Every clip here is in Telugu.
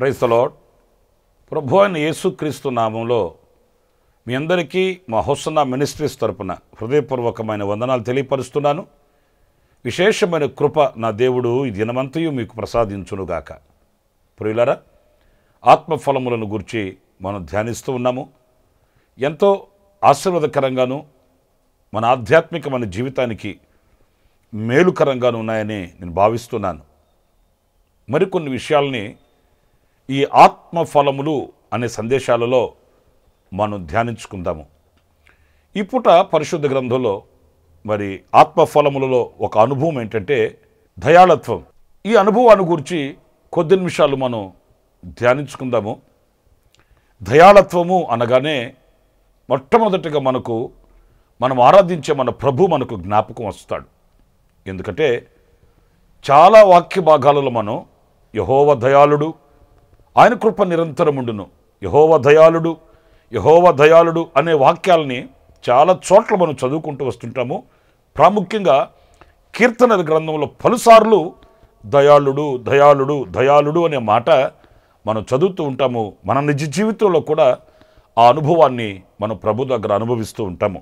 క్రైస్తలాడ్ ప్రభు అయిన యేసుక్రీస్తు నామంలో మీ అందరికీ మా హొసన్న మినిస్ట్రీస్ తరపున హృదయపూర్వకమైన వందనాలు తెలియపరుస్తున్నాను విశేషమైన కృప నా దేవుడు ఈ దినమంతయు మీకు ప్రసాదించునుగాక ప్రియులరా ఆత్మఫలములను గురించి మనం ధ్యానిస్తూ ఉన్నాము ఎంతో ఆశీర్వాదకరంగాను మన ఆధ్యాత్మికమైన జీవితానికి మేలుకరంగాను ఉన్నాయని నేను భావిస్తున్నాను మరికొన్ని విషయాల్ని ఈ ఆత్మ ఫలములు అనే సందేశాలలో మనం ధ్యానించుకుందాము ఈ పూట పరిశుద్ధ గ్రంథంలో మరి ఆత్మ ఫలములలో ఒక అనుభవం ఏంటంటే దయాళత్వం ఈ అనుభవాన్ని గురించి కొద్ది నిమిషాలు మనం ధ్యానించుకుందాము దయాళత్వము అనగానే మొట్టమొదటిగా మనకు మనం ఆరాధించే మన ప్రభు మనకు జ్ఞాపకం వస్తాడు ఎందుకంటే చాలా వాక్య భాగాలలో మనం యహోవ దయాళుడు ఆయన కృప నిరంతరముండును యహోవ దయాళుడు యహోవ దయాళుడు అనే వాక్యాలని చాలా చోట్ల మనం చదువుకుంటూ వస్తుంటాము ప్రాముఖ్యంగా కీర్తనల గ్రంథంలో పలుసార్లు దయాళుడు దయాళుడు దయాళుడు అనే మాట మనం చదువుతూ ఉంటాము మన నిజ జీవితంలో కూడా ఆ అనుభవాన్ని మనం ప్రభు దగ్గర అనుభవిస్తూ ఉంటాము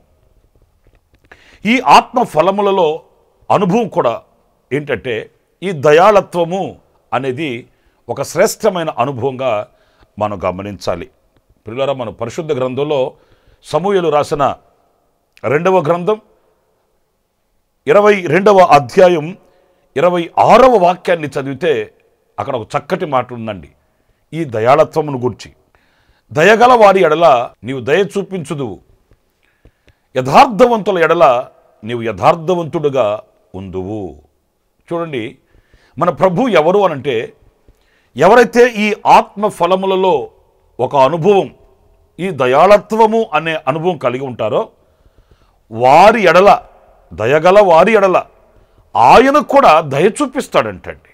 ఈ ఆత్మ ఫలములలో అనుభవం కూడా ఏంటంటే ఈ దయాళత్వము అనేది ఒక శ్రేష్టమైన అనుభవంగా మనం గమనించాలి పిల్లరా మన పరిశుద్ధ గ్రంథంలో సమూహలు రాసిన రెండవ గ్రంథం ఇరవై రెండవ అధ్యాయం ఇరవై ఆరవ వాక్యాన్ని చదివితే అక్కడ ఒక చక్కటి మాట ఉందండి ఈ దయాళత్వమును గురించి దయగల వారి ఎడల నీవు దయ చూపించుదువు యథార్థవంతుల ఎడల నీవు యథార్థవంతుడుగా ఉందువు చూడండి మన ప్రభు ఎవరు అనంటే ఎవరైతే ఈ ఆత్మ ఫలములలో ఒక అనుభవం ఈ దయాళత్వము అనే అనుభవం కలిగి ఉంటారో వారి ఎడల దయగల వారి ఎడల ఆయన కూడా దయ చూపిస్తాడంటండి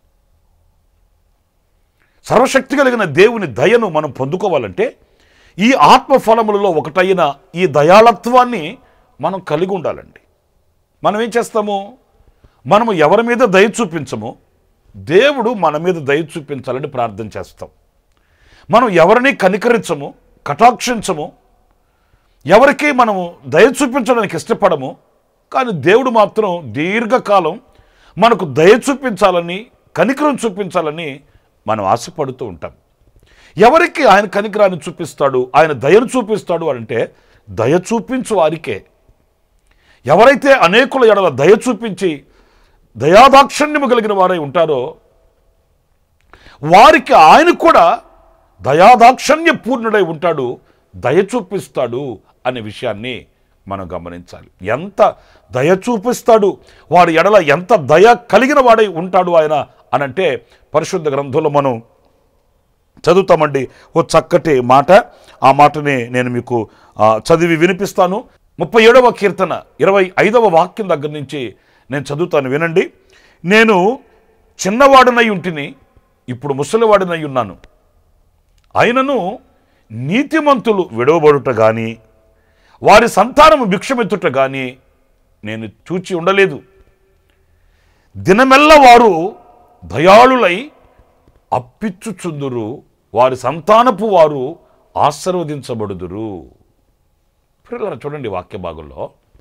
సర్వశక్తి కలిగిన దేవుని దయను మనం పొందుకోవాలంటే ఈ ఆత్మ ఫలములలో ఒకటైన ఈ దయాళత్వాన్ని మనం కలిగి ఉండాలండి మనం ఏం చేస్తాము మనము ఎవరి మీద దయ చూపించము దేవుడు మన మీద దయ చూపించాలని ప్రార్థన చేస్తాం మనం ఎవరిని కనికరించము కటాక్షించము ఎవరికి మనము దయ చూపించడానికి ఇష్టపడము కానీ దేవుడు మాత్రం దీర్ఘకాలం మనకు దయ చూపించాలని కనికరం చూపించాలని మనం ఆశపడుతూ ఉంటాం ఎవరికి ఆయన కనికరాన్ని చూపిస్తాడు ఆయన దయను చూపిస్తాడు అంటే దయ చూపించు వారికే ఎవరైతే అనేకుల ఎడల దయ చూపించి దయాదాక్షణ్యము కలిగిన వారై ఉంటారో వారికి ఆయన కూడా దయాదాక్షణ్య పూర్ణుడై ఉంటాడు దయ చూపిస్తాడు అనే విషయాన్ని మనం గమనించాలి ఎంత దయ చూపిస్తాడు వాడి ఎడల ఎంత దయ కలిగిన వాడై ఉంటాడు ఆయన అనంటే పరిశుద్ధ గ్రంథంలో మనం చదువుతామండి ఓ చక్కటి మాట ఆ మాటని నేను మీకు ఆ, చదివి వినిపిస్తాను ముప్పై ఏడవ కీర్తన ఇరవై ఐదవ వాక్యం దగ్గర నుంచి నేను చదువుతాను వినండి నేను చిన్నవాడనై ఉంటిని ఇప్పుడు ముసలివాడినై ఉన్నాను అయినను నీతిమంతులు విడవబడుట కానీ వారి సంతానము భిక్షమెత్తుట కానీ నేను చూచి ఉండలేదు దినమెల్ల వారు దయాళులై అప్పిచ్చుచుందురు వారి సంతానపు వారు ఆశీర్వదించబడుదురు ప్రియులారా చూడండి వాక్య భాగంలో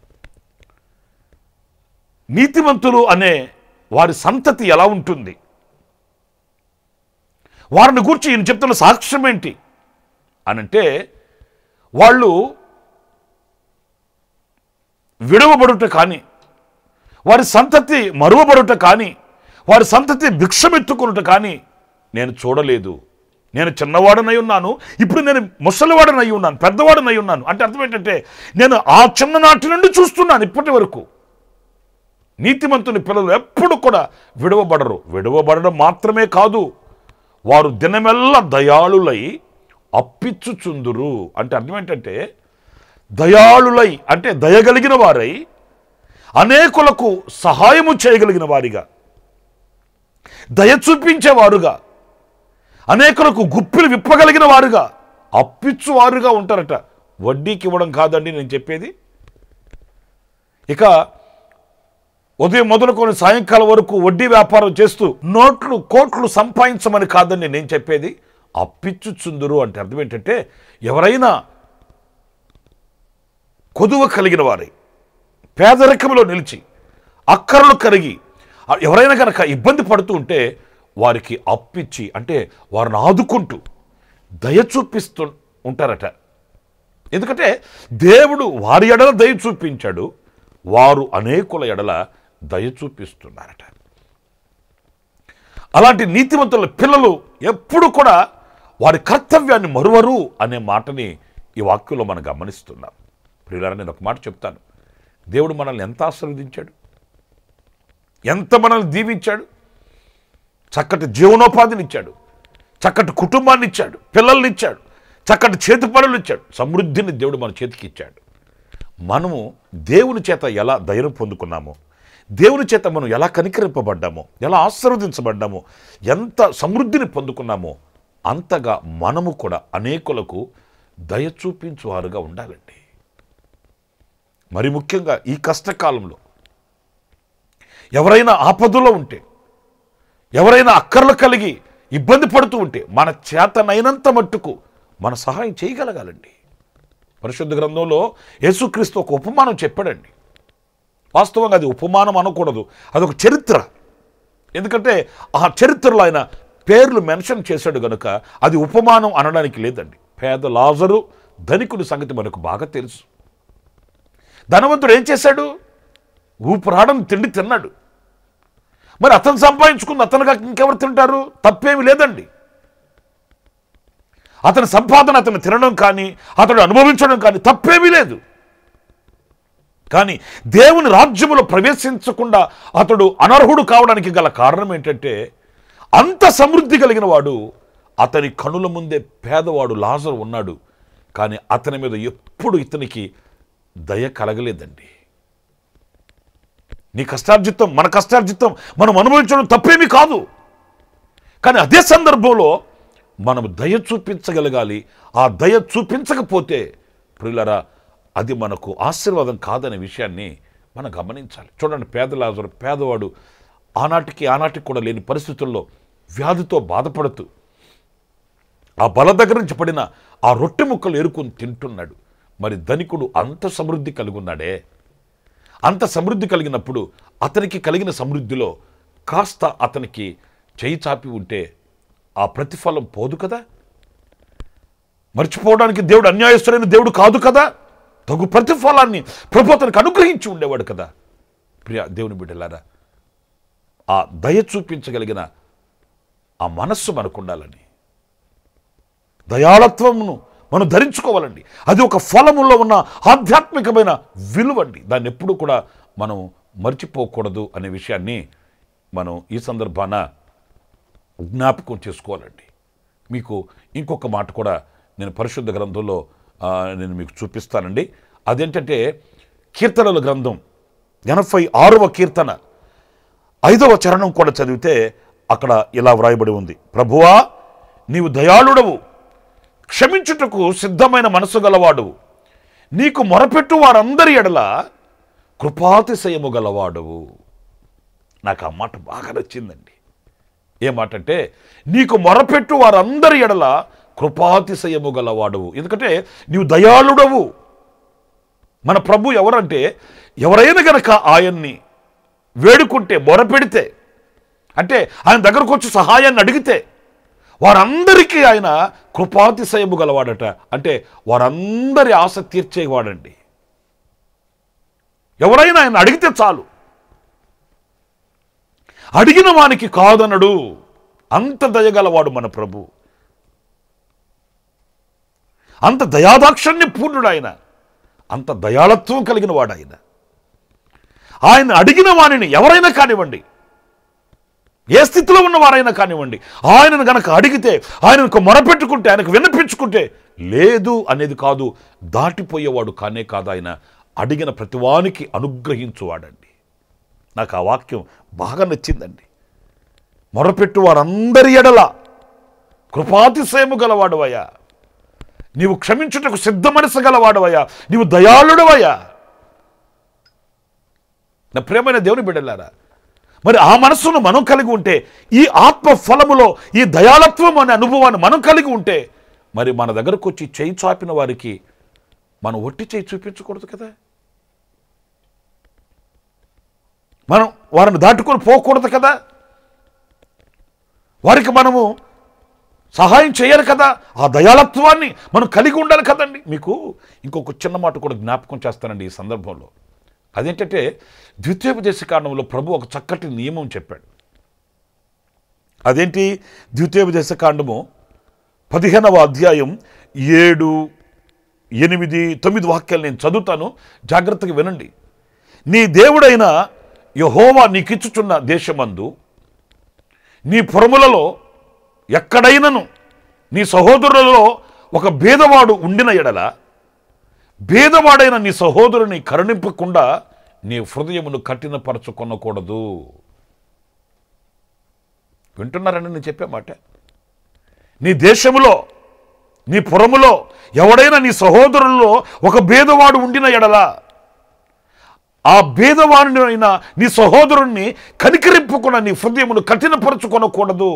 నీతిమంతులు అనే వారి సంతతి ఎలా ఉంటుంది వారిని గూర్చి ఈయన చెప్తున్న సాక్ష్యం ఏంటి అనంటే వాళ్ళు విడవబడుట కానీ వారి సంతతి మరువబడుట కానీ వారి సంతతి భిక్షమెత్తుకునుట కానీ నేను చూడలేదు నేను చిన్నవాడనై ఉన్నాను ఇప్పుడు నేను ముసలివాడనై ఉన్నాను పెద్దవాడనై ఉన్నాను అంటే అర్థం ఏంటంటే నేను ఆ చిన్ననాటి నుండి చూస్తున్నాను ఇప్పటి వరకు నీతిమంతుని పిల్లలు ఎప్పుడు కూడా విడవబడరు విడవబడడం మాత్రమే కాదు వారు దినమెల్లా దయాళులై అప్పిచ్చుచుందురు అంటే అర్థం ఏంటంటే దయాళులై అంటే దయగలిగిన వారై అనేకులకు సహాయము చేయగలిగిన వారిగా దయ చూపించేవారుగా అనేకులకు గుప్పిలు విప్పగలిగిన వారుగా అప్పిచ్చువారుగా ఉంటారట వడ్డీకి ఇవ్వడం కాదండి నేను చెప్పేది ఇక ఉదయం మొదలుకొని సాయంకాలం వరకు వడ్డీ వ్యాపారం చేస్తూ నోట్లు కోట్లు సంపాదించమని కాదని నేను చెప్పేది అప్పిచ్చుచుందురు అంటే అర్థం ఏంటంటే ఎవరైనా కొదువ కలిగిన వారై పేదరికంలో నిలిచి అక్కరలు కరిగి ఆ ఎవరైనా కనుక ఇబ్బంది పడుతూ ఉంటే వారికి అప్పిచ్చి అంటే వారిని ఆదుకుంటూ దయ చూపిస్తూ ఉంటారట ఎందుకంటే దేవుడు వారి ఎడల దయ చూపించాడు వారు అనేకుల ఎడల దయ చూపిస్తున్నారట అలాంటి నీతివంతుల పిల్లలు ఎప్పుడు కూడా వారి కర్తవ్యాన్ని మరువరు అనే మాటని ఈ వాక్యంలో మనం గమనిస్తున్నాం ప్రియులారా నేను ఒక మాట చెప్తాను దేవుడు మనల్ని ఎంత ఆశీర్వదించాడు ఎంత మనల్ని దీవించాడు చక్కటి జీవనోపాధిని ఇచ్చాడు చక్కటి కుటుంబాన్ని ఇచ్చాడు పిల్లల్ని ఇచ్చాడు చక్కటి చేతి పనులు ఇచ్చాడు సమృద్ధిని దేవుడు మన చేతికి ఇచ్చాడు మనము దేవుని చేత ఎలా ధైర్యం పొందుకున్నామో దేవుని చేత మనం ఎలా కనికరింపబడ్డామో ఎలా ఆశీర్వదించబడ్డామో ఎంత సమృద్ధిని పొందుకున్నామో అంతగా మనము కూడా అనేకులకు దయ చూపించువారుగా ఉండాలండి మరి ముఖ్యంగా ఈ కష్టకాలంలో ఎవరైనా ఆపదలో ఉంటే ఎవరైనా అక్కర్లు కలిగి ఇబ్బంది పడుతూ ఉంటే మన చేతనైనంత మట్టుకు మన సహాయం చేయగలగాలండి పరిశుద్ధ గ్రంథంలో యేసుక్రీస్తు ఒక ఉపమానం చెప్పాడండి వాస్తవంగా అది ఉపమానం అనకూడదు అదొక చరిత్ర ఎందుకంటే ఆ చరిత్రలో ఆయన పేర్లు మెన్షన్ చేశాడు గనుక అది ఉపమానం అనడానికి లేదండి పేద లాజరు ధనికుడి సంగతి మనకు బాగా తెలుసు ధనవంతుడు ఏం చేశాడు ఊపిరాడని తిండి తిన్నాడు మరి అతను సంపాదించుకుంది అతనుగా ఇంకెవరు తింటారు తప్పేమి లేదండి అతని సంపాదన అతను తినడం కానీ అతడు అనుభవించడం కానీ తప్పేమీ లేదు కానీ దేవుని రాజ్యములో ప్రవేశించకుండా అతడు అనర్హుడు కావడానికి గల కారణం ఏంటంటే అంత సమృద్ధి కలిగిన వాడు అతని కనుల ముందే పేదవాడు లాజరు ఉన్నాడు కానీ అతని మీద ఎప్పుడు ఇతనికి దయ కలగలేదండి నీ కష్టార్జితం మన కష్టార్జితం మనం అనుభవించడం తప్పేమీ కాదు కానీ అదే సందర్భంలో మనం దయ చూపించగలగాలి ఆ దయ చూపించకపోతే ప్రియులరా అది మనకు ఆశీర్వాదం కాదనే విషయాన్ని మనం గమనించాలి చూడండి పేదలాజరు పేదవాడు ఆనాటికి ఆనాటికి కూడా లేని పరిస్థితుల్లో వ్యాధితో బాధపడుతూ ఆ బల దగ్గర నుంచి పడిన ఆ రొట్టె ముక్కలు ఏరుకొని తింటున్నాడు మరి ధనికుడు అంత సమృద్ధి కలిగి ఉన్నాడే అంత సమృద్ధి కలిగినప్పుడు అతనికి కలిగిన సమృద్ధిలో కాస్త అతనికి చేయి చాపి ఉంటే ఆ ప్రతిఫలం పోదు కదా మర్చిపోవడానికి దేవుడు అన్యాయస్తుడైన దేవుడు కాదు కదా తగు ప్రతిఫలాన్ని ప్రభు అతనికి అనుగ్రహించి ఉండేవాడు కదా ప్రియ దేవుని బిడ్డలారా ఆ దయ చూపించగలిగిన ఆ మనస్సు మనకు ఉండాలని దయాళత్వమును మనం ధరించుకోవాలండి అది ఒక ఫలములో ఉన్న ఆధ్యాత్మికమైన విలువండి దాన్ని ఎప్పుడు కూడా మనం మర్చిపోకూడదు అనే విషయాన్ని మనం ఈ సందర్భాన జ్ఞాపకం చేసుకోవాలండి మీకు ఇంకొక మాట కూడా నేను పరిశుద్ధ గ్రంథంలో ఆ, నేను మీకు చూపిస్తానండి అదేంటంటే కీర్తనల గ్రంథం ఎనభై ఆరవ కీర్తన ఐదవ చరణం కూడా చదివితే అక్కడ ఇలా వ్రాయబడి ఉంది ప్రభువా నీవు దయాళుడవు క్షమించుటకు సిద్ధమైన మనసు గలవాడువు నీకు మొరపెట్టు వారందరి ఎడల కృపాతిశయము గలవాడవు నాకు ఆ మాట బాగా నచ్చిందండి ఏ మాట అంటే నీకు మొరపెట్టు వారందరి ఎడల కృపాతిశయము గలవాడవు ఎందుకంటే నీవు దయాళుడవు మన ప్రభు ఎవరంటే ఎవరైనా గనక ఆయన్ని వేడుకుంటే మొరపెడితే అంటే ఆయన దగ్గరకు వచ్చి సహాయాన్ని అడిగితే వారందరికీ ఆయన కృపాతిశయము గలవాడట అంటే వారందరి ఆశ తీర్చేవాడండి ఎవరైనా ఆయన అడిగితే చాలు అడిగిన వానికి కాదనడు అంత దయగలవాడు మన ప్రభు అంత దయాదాక్షణ్య పూర్ణుడు ఆయన అంత దయాళత్వం కలిగిన వాడు ఆయన ఆయన అడిగిన వాణిని ఎవరైనా కానివ్వండి ఏ స్థితిలో ఉన్న వారైనా కానివ్వండి ఆయనను గనక అడిగితే ఆయనకు మొరపెట్టుకుంటే ఆయనకు విన్నపించుకుంటే లేదు అనేది కాదు దాటిపోయేవాడు కానే కాదు ఆయన అడిగిన ప్రతివానికి అనుగ్రహించువాడండి నాకు ఆ వాక్యం బాగా నచ్చిందండి మొరపెట్టు వారందరి ఎడల కృపాతిశయము గలవాడువయ్యా నీవు క్షమించుటకు సిద్ధ మనసు గలవాడవయ్యా నీవు దయాళుడవయ్యా నా ప్రేమైన దేవుని బిడ్డలారా మరి ఆ మనస్సును మనం కలిగి ఉంటే ఈ ఆత్మ ఫలములో ఈ దయాళత్వం అనే అనుభవాన్ని మనం కలిగి ఉంటే మరి మన దగ్గరకు వచ్చి చేయి చాపిన వారికి మనం ఒట్టి చేయి చూపించకూడదు కదా మనం వారిని దాటుకొని పోకూడదు కదా వారికి మనము సహాయం చేయాలి కదా ఆ దయాళత్వాన్ని మనం కలిగి ఉండాలి కదండి మీకు ఇంకొక చిన్న మాట కూడా జ్ఞాపకం చేస్తానండి ఈ సందర్భంలో అదేంటంటే ద్వితీయోపదేశ కారణంలో ప్రభు ఒక చక్కటి నియమం చెప్పాడు అదేంటి ద్వితీయోపదేశ కాండము పదిహేనవ అధ్యాయం ఏడు ఎనిమిది తొమ్మిది వాక్యాలు నేను చదువుతాను జాగ్రత్తగా వినండి నీ దేవుడైన యహోవా నీకిచ్చుచున్న దేశమందు నీ పురములలో ఎక్కడైనను నీ సహోదరులలో ఒక భేదవాడు ఉండిన ఎడల భేదవాడైన నీ సహోదరుని కరుణింపకుండా నీ హృదయమును కఠినపరచుకొనకూడదు వింటున్నారని నేను చెప్పే మాట నీ దేశములో నీ పురములో ఎవడైనా నీ సహోదరుల్లో ఒక భేదవాడు ఉండిన ఎడల ఆ భేదవాడిని అయిన నీ సహోదరుణ్ణి కనికరింపుకున్న నీ హృదయమును కఠినపరచుకొనకూడదు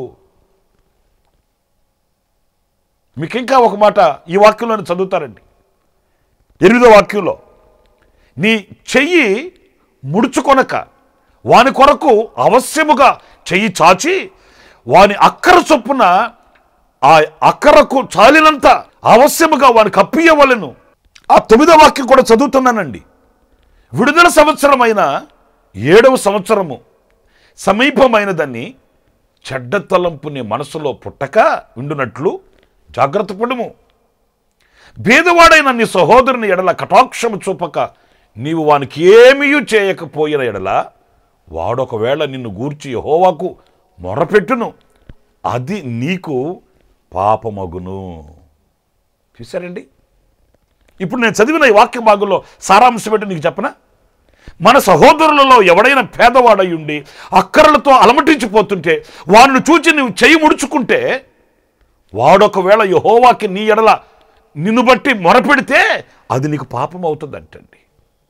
మీకు ఇంకా ఒక మాట ఈ వాక్యంలోనే చదువుతారండి ఎనిమిదో వాక్యంలో నీ చెయ్యి ముడుచుకొనక వాని కొరకు అవశ్యముగా చెయ్యి చాచి వాని అక్కర చొప్పున ఆ అక్కరకు చాలినంత అవశ్యముగా వానికి అప్పియవలెను ఆ తొమ్మిదో వాక్యం కూడా చదువుతున్నానండి విడుదల సంవత్సరమైన ఏడవ సంవత్సరము సమీపమైనదని చెడ్డ తలంపు నీ మనసులో పుట్టక ఉండునట్లు జాగ్రత్త పడుము భేదవాడైన నీ సహోదరుని ఎడల కటాక్షము చూపక నీవు వానికి ఏమీ చేయకపోయిన ఎడల వాడొకవేళ నిన్ను గూర్చి యెహోవాకు మొరపెట్టును అది నీకు పాపమగును చూసారండి ఇప్పుడు నేను చదివిన ఈ వాక్య భాగంలో సారాంశం ఏంటో నీకు చెప్పనా మన సహోదరులలో ఎవడైనా పేదవాడై ఉండి అక్కరలతో అలమటించిపోతుంటే వాడిని చూచి నువ్వు చెయ్యి ముడుచుకుంటే వాడొకవేళ యహోవాకి నీ ఎడల నిన్ను బట్టి మొరపెడితే అది నీకు పాపం అవుతుంది అంటండి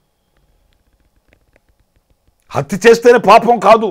హత్య చేస్తేనే పాపం కాదు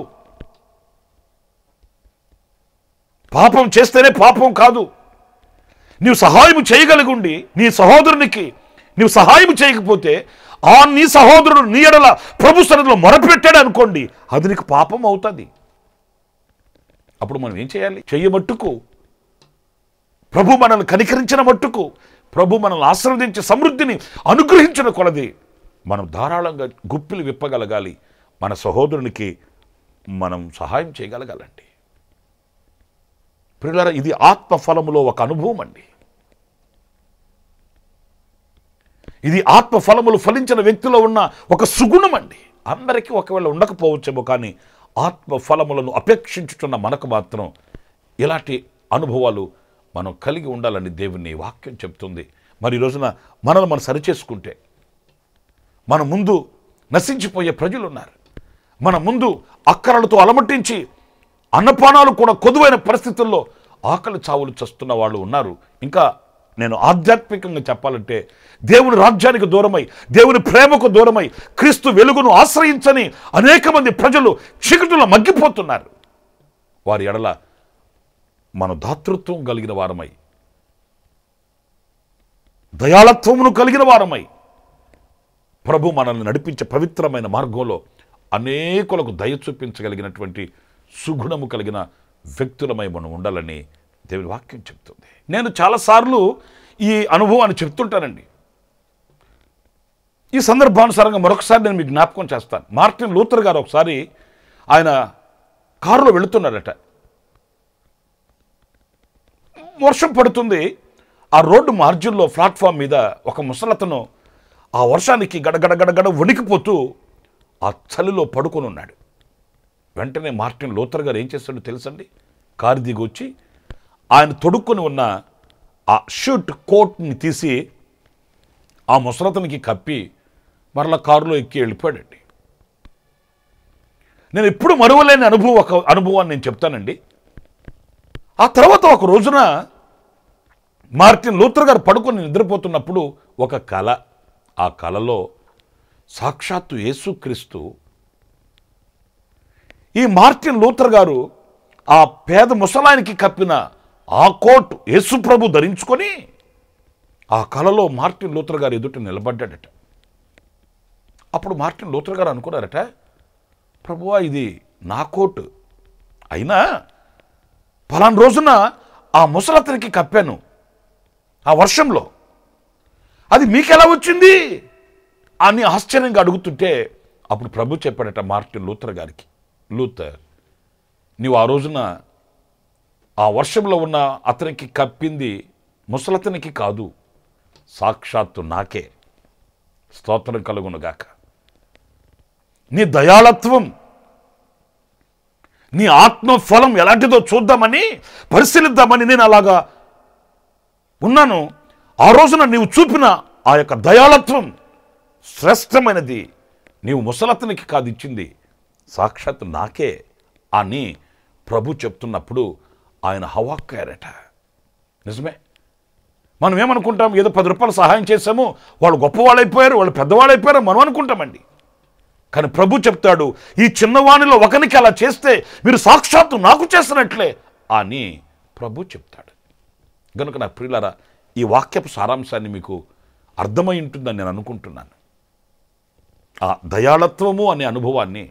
పాపం చేస్తేనే పాపం కాదు నీవు సహాయం చేయగలిగుండి నీ సహోదరునికి నీవు సహాయం చేయకపోతే ఆ నీ సహోదరుడు నీ ఎడల ప్రభు సన్నిధిలో మొరపెట్టాడు అనుకోండి అది నీకు పాపం అవుతుంది అప్పుడు మనం ఏం చేయాలి చెయ్యి మట్టుకు ప్రభు మనల్ని కనికరించిన మట్టుకు ప్రభు మనల్ని ఆశీర్వదించి సమృద్ధిని అనుగ్రహించిన కొలది మనం ధారాళంగా గుప్పిలు విప్పగలగాలి మన సహోదరునికి మనం సహాయం చేయగలగాలండి ప్రియులారా ఇది ఆత్మ ఫలములో ఒక అనుభవం అండి ఇది ఆత్మ ఫలములు ఫలించిన వ్యక్తిలో ఉన్న ఒక సుగుణం అండి అందరికీ ఒకవేళ ఉండకపోవచ్చేమో కానీ ఆత్మ ఫలములను అపేక్షించుతున్న మనకు మాత్రం ఇలాంటి అనుభవాలు మనం కలిగి ఉండాలని దేవుని వాక్యం చెప్తుంది మరి ఈ రోజున మనల్ని మనం సరిచేసుకుంటే మన ముందు నశించిపోయే ప్రజలు ఉన్నారు మన ముందు అక్కరలతో అలమటించి అన్నపానాలు కూడా కొదువైన పరిస్థితుల్లో ఆకలి చావులు చస్తున్న వాళ్ళు ఉన్నారు ఇంకా నేను ఆధ్యాత్మికంగా చెప్పాలంటే దేవుని రాజ్యానికి దూరమై దేవుని ప్రేమకు దూరమై క్రీస్తు వెలుగును ఆశ్రయించని అనేక మంది ప్రజలు చీకటిలో మగ్గిపోతున్నారు వారి ఎడల మన దాతృత్వం కలిగిన వారమై దయాళత్వమును కలిగిన వారమై ప్రభు మనల్ని నడిపించే పవిత్రమైన మార్గంలో అనేకులకు దయ చూపించగలిగినటువంటి సుగుణము కలిగిన వ్యక్తులమై మనం ఉండాలని దేవుని వాక్యం చెప్తుంది నేను చాలాసార్లు ఈ అనుభవాన్ని చెప్తుంటానండి ఈ సందర్భానుసారంగా మరొకసారి నేను మీకు జ్ఞాపకం చేస్తాను మార్టిన్ లూథర్ గారు ఒకసారి ఆయన కారులో వెళుతున్నారట వర్షం పడుతుంది ఆ రోడ్డు మార్జిన్లో ప్లాట్ఫామ్ మీద ఒక ముసలతను ఆ వర్షానికి గడగడ గడగడ వణికిపోతూ ఆ చలిలో పడుకొని ఉన్నాడు వెంటనే మార్టిన్ లోతర్ గారు ఏం చేస్తాడో తెలుసండి కారు దిగి వచ్చి ఆయన తొడుక్కొని ఉన్న ఆ షూట్ కోట్ని తీసి ఆ ముసలతనికి కప్పి మరలా కారులో ఎక్కి వెళ్ళిపోయాడండి నేను ఎప్పుడు మరువలేని అనుభవం ఒక అనుభవాన్ని నేను చెప్తానండి ఆ తర్వాత ఒక రోజున మార్టిన్ లూథర్ గారు పడుకొని నిద్రపోతున్నప్పుడు ఒక కళ ఆ కళలో సాక్షాత్తు యేసుక్రీస్తు ఈ మార్టిన్ లూథర్ గారు ఆ పేద ముసలాయనికి కప్పిన ఆ కోట్ యేసుప్రభు ధరించుకొని ఆ కలలో మార్టిన్ లూథర్ గారు ఎదుట నిలబడ్డాడట అప్పుడు మార్టిన్ లూథర్ గారు అనుకున్నారట ప్రభువా ఇది నా కోటు అయినా పలానా రోజున ఆ ముసలతనికి కప్పాను ఆ వర్షంలో అది మీకెలా వచ్చింది అని ఆశ్చర్యంగా అడుగుతుంటే అప్పుడు ప్రభు చెప్పాడట మార్టిన్ లూథర్ గారికి లూథర్ నీవు ఆ రోజున ఆ వర్షంలో ఉన్న అతనికి కప్పింది ముసలతనికి కాదు సాక్షాత్తు నాకే స్తోత్రం కలుగునుగాక నీ దయాళత్వం నీ ఆత్మ ఫలం ఎలాంటిదో చూద్దామని పరిశీలిద్దామని నేను అలాగా ఉన్నాను ఆ రోజున నీవు చూపిన ఆ యొక్క దయాళత్వం శ్రేష్టమైనది నీవు ముసలతనికి కాదు ఇచ్చింది సాక్షాత్ నాకే అని ప్రభు చెప్తున్నప్పుడు ఆయన హవాక్కారట నిజమే మనం ఏమనుకుంటాం ఏదో పది రూపాయలు సహాయం చేశాము వాళ్ళు గొప్పవాళ్ళైపోయారు వాళ్ళు పెద్దవాళ్ళైపోయారు మనం అనుకుంటామండి కానీ ప్రభు చెప్తాడు ఈ చిన్నవాణిలో ఒకనికి అలా చేస్తే మీరు సాక్షాత్తు నాకు చేసినట్లే అని ప్రభు చెప్తాడు గనుక నా ప్రియులారా ఈ వాక్యపు సారాంశాన్ని మీకు అర్థమై ఉంటుందని నేను అనుకుంటున్నాను ఆ దయాళత్వము అనే అనుభవాన్ని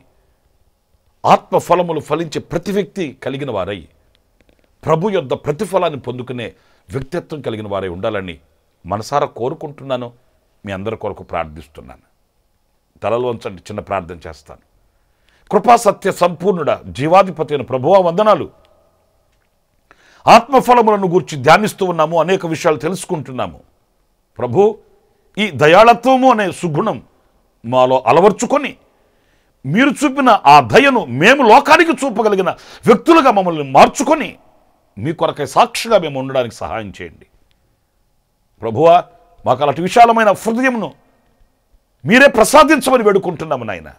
ఆత్మఫలములు ఫలించే ప్రతి వ్యక్తి కలిగిన వారై ప్రభు యొద్ద ప్రతిఫలాన్ని పొందుకునే వ్యక్తిత్వం కలిగిన వారై ఉండాలని మనసారా కోరుకుంటున్నాను మీ అందరి కొరకు ప్రార్థిస్తున్నాను తలలు వంచండి చిన్న ప్రార్థన చేస్తాను కృపా సత్య సంపూర్ణుడ జీవాధిపతి అయిన ప్రభువా వందనాలు ఆత్మఫలములను గూర్చి ధ్యానిస్తూ ఉన్నాము అనేక విషయాలు తెలుసుకుంటున్నాము ప్రభు ఈ దయాళత్వము అనే సుగుణం మాలో అలవర్చుకొని మీరు చూపిన ఆ దయను మేము లోకానికి చూపగలిగిన వ్యక్తులుగా మమ్మల్ని మార్చుకొని మీ కొరకై సాక్షిగా మేము ఉండడానికి సహాయం చేయండి ప్రభువా మాకు అలాంటి విశాలమైన హృదయమును మీరే ప్రసాదించమని వేడుకుంటున్నాము నాయన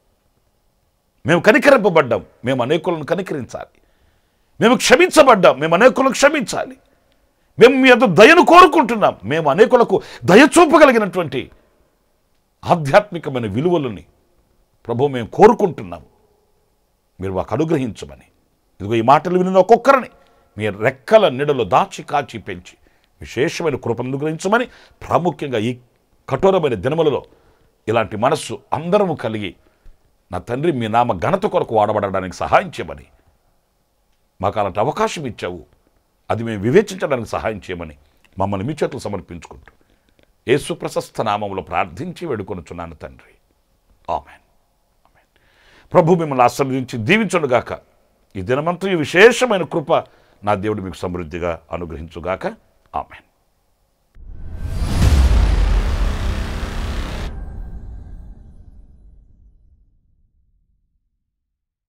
మేము కనికరింపబడ్డాం మేము అనేకులను కనికరించాలి మేము క్షమించబడ్డాం మేము అనేకులను క్షమించాలి మేము మీ యొక్క దయను కోరుకుంటున్నాం మేము అనేకులకు దయ చూపగలిగినటువంటి ఆధ్యాత్మికమైన విలువలని ప్రభు మేము కోరుకుంటున్నాం మీరు మాకు అనుగ్రహించమని ఇదిగో ఈ మాటలు వినిన ఒక్కొక్కరిని మీ రెక్కల నీడలో దాచి కాచి పెంచి విశేషమైన కృపను అనుగ్రహించమని ప్రాముఖ్యంగా ఈ కఠోరమైన దినములలో ఇలాంటి మనస్సు అందరము కలిగి నా తండ్రి మీ నామ ఘనత కొరకు వాడబడడానికి సహాయం చేయమని మాకు అలాంటి అవకాశం ఇచ్చావు అది మేము వివేచించడానికి సహాయం చేయమని మమ్మల్ని మీ చేతులు సమర్పించుకుంటూ యేసు ప్రశస్త నామములో ప్రార్థించి వేడుకొనుచున్నాను తండ్రి ఆమెన్ ఆమెన్ ప్రభు మిమ్మల్ని ఆశీర్వదించి దీవించునుగాక ఈ దినమంతా ఈ విశేషమైన కృప నా దేవుడు మీకు సమృద్ధిగా అనుగ్రహించుగాక ఆమెన్